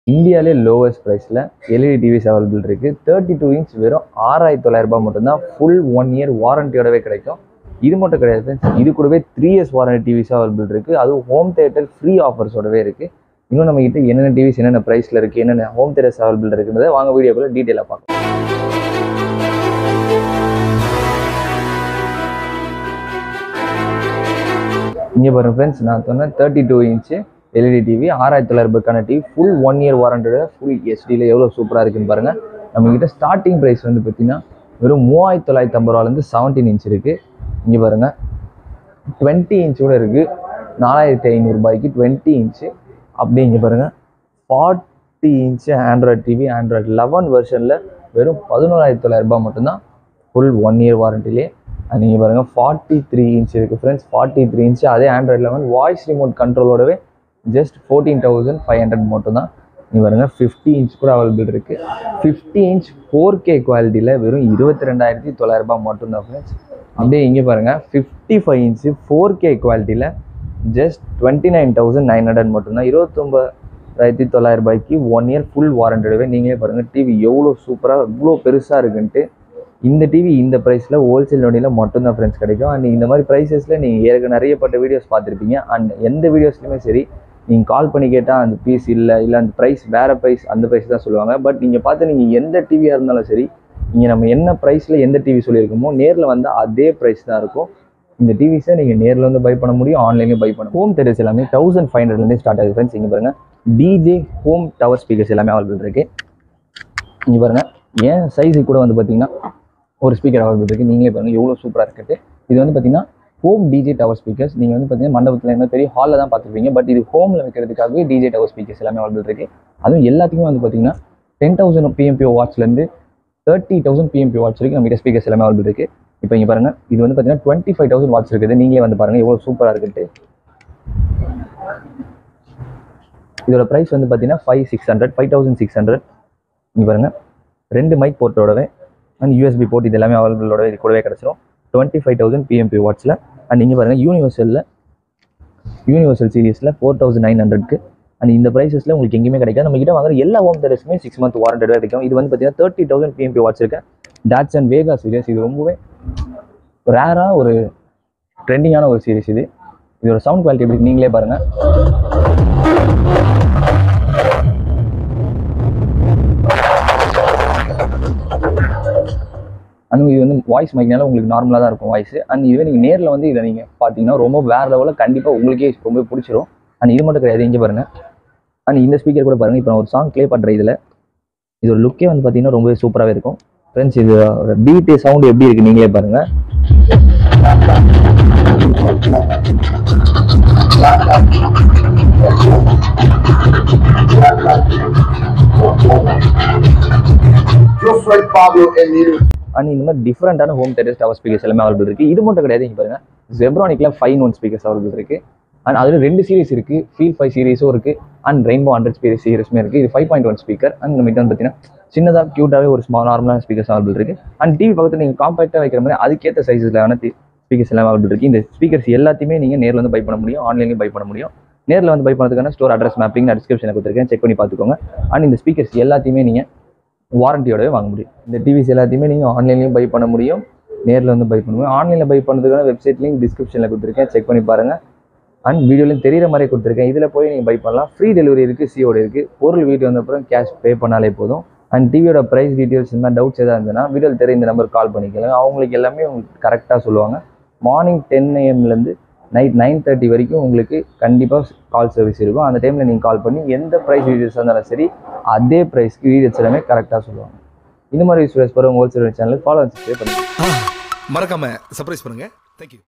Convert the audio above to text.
இந்தியாவிலே லோவஸ்ட் ப்ரைஸில் LED TVs available இருக்குது தேர்ட்டி டூ இன்ச் வெறும் ஆறாயிரத்தி தொள்ளாயிரம் ரூபாய் மட்டும்தான் ஃபுல் ஒன் இயர் வாரண்டியோடவே கிடைக்கும் இது மட்டும் கிடையாது friends. இது கூடவே three years warranty TVs available இருக்குது அதுவும் ஹோம் தேட்டர் ஃப்ரீ ஆஃபர்ஸோடவே இருக்குது இன்னும் நம்ம கிட்ட என்னென்ன டிவிஸ் என்னென்ன ப்ரைஸில் இருக்குது என்னென்ன ஹோம் தேட்டர்ஸ் அவைலபிள் இருக்குன்றதை வாங்க வீடியோக்குள்ள டீட்டெயிலாக பார்க்கலாம் இங்கே பாருங்க ஃப்ரெண்ட்ஸ் நான் சொன்னேன் thirty two inch LED TV ஆறாயிரத்தி தொள்ளாயிரம் ரூபாய்க்கான டிவி ஃபுல் ஒன் இயர் வாரண்டோட ஃபுல் எஸ்டியில் எவ்வளோ சூப்பராக இருக்குன்னு பாருங்கள் நம்மக்கிட்ட ஸ்டார்டிங் ப்ரைஸ் வந்து பார்த்தீங்கன்னா வெறும் மூவாயிரத்தி தொள்ளாயிரத்தி ஐம்பது ரூபாலேருந்து செவன்டீன் இன்ச் இருக்குது இங்கே பாருங்கள் டுவெண்ட்டி இன்ச் கூட இருக்குது நாலாயிரத்தி ஐநூறுரூபாய்க்கு டுவெண்ட்டி இன்ச்சு அப்படி இங்கே பாருங்கள் forty inch Android TV Android eleven வெர்ஷனில் வெறும் பதினோராயிரத்தி தொள்ளாயிரம் ரூபாய் மட்டும்தான் ஃபுல் ஒன் இயர் வாரண்டிலே அண்ட் நீங்கள் பாருங்கள் ஃபார்ட்டி த்ரீ இன்ச் இருக்குது ஃப்ரெண்ட்ஸ் ஃபார்ட்டி த்ரீ இன்ச் அதே ஆண்ட்ராய்ட் லெவன் வாய்ஸ் ரிமோட் கண்ட்ரோலோடவே just fourteen thousand five hundred மட்டும் தான் நீ பாருங்கள் ஃபிஃப்டி இன்ச் கூட அவைலபிள் இருக்குது ஃபிஃப்டி இன்ச் ஃபோர் கே குவாலிட்டியில் வெறும் இருபத்தி ரெண்டாயிரத்தி தொள்ளாயிரம் ரூபாய் மட்டும்தான் ஃப்ரெண்ட்ஸ் அப்படியே இங்கே பாருங்கள் fifty five inch four K குவாலிட்டியில் just twenty nine thousand nine hundred மட்டும்தான் இருபத்தொம்பதாயிரத்தி தொள்ளாயிரம் ரூபாய்க்கு ஒன் இயர் ஃபுல் வாரண்டியோடவே நீங்களே பாருங்கள் டிவி எவ்வளோ சூப்பராக இவ்வளோ பெருசாக இருக்குன்ட்டு இந்த டிவி இந்த ப்ரைஸில் ஹோல்சேல் நோடியில் மட்டும்தான் ஃப்ரெண்ட்ஸ் கிடைக்கும் அண்ட் இந்த மாதிரி ப்ரைஸஸில் நீங்கள் ஏற்கனவே நிறையப்பட்ட வீடியோஸ் பார்த்துருப்பீங்க அண்ட் எந்த வீடியோஸ்லையுமே சரி நீங்கள் கால் பண்ணி கேட்டால் அந்த பீஸ் இல்லை இல்லை அந்த ப்ரைஸ் வேறு ப்ரைஸ் அந்த ப்ரைஸ் தான் சொல்லுவாங்க பட் நீங்கள் பார்த்து நீங்கள் எந்த டிவியாக இருந்தாலும் சரி நீங்கள் நம்ம என்ன ப்ரைஸில் எந்த டிவி சொல்லியிருக்கோமோ நேரில் வந்து அதே ப்ரைஸ் தான் இருக்கும் இந்த டிவிஸை நீங்கள் நேரில் வந்து பை பண்ண முடியும் ஆன்லைன்லேயும் பை பண்ண ஹோம் தேட்டர்ஸ் எல்லாமே தௌசண்ட் ஃபைவ் ஹண்ட்ரட்லேருந்து ஸ்டார்ட் ஆகுது ஃப்ரெண்ட்ஸ் இங்கே பாருங்கள் டிஜே ஹோம் டவர் ஸ்பீக்கர்ஸ் எல்லாமே அவைலபிள் இருக்குது இங்கே பாருங்கள் ஏன் சைஸு கூட வந்து பார்த்தீங்கன்னா ஒரு ஸ்பீக்கர் அவைலபிள் இருக்குது நீங்களே பாருங்கள் எவ்வளோ சூப்பராக இருக்குது இது வந்து பார்த்தீங்கன்னா ஹோம் டிஜே டவர் ஸ்பீக்கர்ஸ் நீங்கள் வந்து பார்த்தீங்கன்னா மண்டபத்தில் என்ன பெரிய ஹாலில் தான் பார்த்துருப்பீங்க பட் இது ஹோமில் வைக்கிறதுக்காகவே டிஜே டவர் ஸ்பீக்கர்ஸ் எல்லாமே அவைலபிள் இருக்குது அதுவும் எல்லாத்துக்குமே வந்து பார்த்தீங்கன்னா டென் தௌசண்ட் பிஎம்பிஓ வாட்ச்லேருந்து தேர்ட்டி தௌசண்ட் பிஎம்பி வாட்ச் வரைக்கும் நம்ம ஸ்பீக்கர்ஸ் எல்லாமே அவைலபிள் இருக்குது இப்போ இங்கே பாருங்கள் இது வந்து பார்த்தீங்கன்னா டுவெண்ட்டி ஃபைவ் தௌசண்ட் வாட்ச் இருக்குது நீங்களே வந்து பாருங்கள் எவ்வளோ சூப்பராக இருக்குன்ட்டு இதோட ப்ரைஸ் வந்து பார்த்தீங்கன்னா five six hundred five thousand six hundred இங்கே பாருங்கள் ரெண்டு மைக் போர்ட்டோடவே அண்ட் யூஎஸ்பி போர்ட் இது எல்லாமே அவைலபிளோட இது கூடவே கிடச்சிரும் டுவெண்ட்டி ஃபைவ் தௌசண்ட் பிஎம்பி வாட்ஸில் அண்ட் இங்கே பாருங்கள் யூனிவர்சலில் யூனிவர்சல் சீரீஸில் ஃபோர் தௌசண்ட் நைன் ஹண்ட்ரட்க்கு அண்ட் இந்த ப்ரைஸஸில் உங்களுக்கு எங்கேயுமே கிடைக்காது நம்ம கிட்ட வாங்குற எல்லா ஹோம் தேட்டர்ஸுமே சிக்ஸ் மந்த் வாரண்டடாக கிடைக்கும் இது வந்து பார்த்தீங்கன்னா தேர்ட்டி தௌசண்ட் பிஎம்பி வாட்ச் இருக்கு டாட்ஸ் அண்ட் வேகா சீரியஸ் இது ரொம்பவே ரேராக ஒரு ட்ரெண்டிங்கான ஒரு சீரிஸ் இது இதோட சவுண்ட் குவாலிட்டி எப்படி இருக்கு நீங்களே பாருங்கள் அண்ட் இது வந்து வாய்ஸ் மைக்னால உங்களுக்கு நார்மலாக தான் இருக்கும் வாய்ஸ் அண்ட் இதுவே நீங்கள் நேரில் வந்து இதை நீங்கள் பார்த்தீங்கன்னா ரொம்ப வேறு லெவலில் கண்டிப்பாக உங்களுக்கே ரொம்ப பிடிச்சிரும் அண்ட் இது மட்டும் கிடையாது இங்கே பாருங்கள் அண்ட் இந்த ஸ்பீக்கர் கூட பாருங்கள் இப்போ நான் ஒரு சாங் ப்ளே பண்ணுறேன் இதில் இதோட லுக்கே வந்து பார்த்தீங்கன்னா ரொம்பவே சூப்பராகவே இருக்கும் ஃப்ரெண்ட்ஸ் இது பீட்டு சவுண்டு எப்படி இருக்குது நீங்களே பாருங்கள் Yo soy Pablo Emilio. And இந்த மாதிரி டிஃப்ரெண்டான ஹோம் தேட்டர்ஸ் டவர் ஸ்பீக்கர்ஸ் எல்லாமே அவைலபிள் இருக்குது இது மட்டும் கிடையாது இங்கே பாருங்கள் ஜெப்ரானிக்கில் ஃபைவ் ஒன் ஸ்பீக்கர்ஸ் அவைலபிள் இருக்குது அண்ட் அதில் ரெண்டு சீரிஸ் இருக்குது ஃபீல் ஃபைவ் சீரிஸும் இருக்குது அண்ட் ரெயின்போ ஹண்ட்ரட் ஸ்பீக்கர் சீரிஸுமே இருக்குது இது five point one speaker and நம்ம வந்து பார்த்தீங்கன்னா சின்னதாக க்யூட்டாகவே ஒரு ஸ்மால் நார்மலான ஸ்பீக்கர்ஸ் அவைலபிள் இருக்குது அண்ட் டிவி பக்கத்தில் நீங்கள் காம்பேக்டாக வைக்கிற மாதிரி அதுக்கேற்ற சைஸில் ஸ்பீக்கர்ஸ் எல்லாம் அவைலபிள் இருக்குது இந்த ஸ்பீக்கர்ஸ் எல்லாத்தையுமே நீங்கள் நேரில் வந்து பை பண்ண முடியும் ஆன்லைன்லையும் பை பண்ண முடியும் நேரில் வந்து பை பண்ணதுக்கான ஸ்டோர் அட்ரஸ் மேப்பிங் நான் டிஸ்கிரிப்ஷனில் கொடுத்துருக்கேன் செக் பண்ணி பார்த்துக்கோங்க அண்ட் இந்த ஸ்பீக்கர்ஸ் எல்லாத்தையுமே நீங்கள் வாரண்டியோடவே வாங்க முடியும் இந்த டிவிஸ் எல்லாத்தையுமே நீங்கள் ஆன்லைன்லையும் பை பண்ண முடியும் நேரில் வந்து பை பண்ண முடியும் ஆன்லைனில் பை பண்ணுறதுக்கான வெப்சைட் லிங்க் டிஸ்கிரிப்ஷனில் கொடுத்துருக்கேன் செக் பண்ணி பாருங்கள் அண்ட் வீடியோலையும் தெரியிற மாதிரி கொடுத்துருக்கேன் இதில் போய் நீங்கள் பை பண்ணலாம் ஃப்ரீ டெலிவரி இருக்குது சிஓடி இருக்குது பொருள் வீட்டு வந்த அப்புறம் கேஷ் பே பண்ணாலே போதும் அண்ட் டிவியோட ப்ரைஸ் டீட்டெயில்ஸ் இருந்தால் டவுட்ஸ் எதாவது இருந்ததுன்னா வீடியோவில் தெரிய இந்த நம்பர் கால் பண்ணிக்கலாம் அவங்களுக்கு எல்லாமே உங்களுக்கு கரெக்டாக சொல்லுவாங்க மார்னிங் டென் ஏஎம்லேருந்து நைட் நைன் தேர்ட்டி வரைக்கும் உங்களுக்கு கண்டிப்பாக கால் சர்வீஸ் இருக்கும் அந்த டைமில் நீங்கள் கால் பண்ணி எந்த ப்ரைஸ் டீட்டெயில்ஸ் இருந்தாலும் சரி அதே ப்ரைஸ்க்கு டீட்டெயில்ஸ் எல்லாமே கரெக்டாக சொல்லுவாங்க இந்த மாதிரி ஸ்டூடெண்ட்ஸ் போகிற ஹோல்சேல் சேனல் ஃபாலோ சப்ஸ்கிரைப் பண்ணுங்கள் மறக்காம சர்ப்ரைஸ் பண்ணுங்க தேங்க்யூ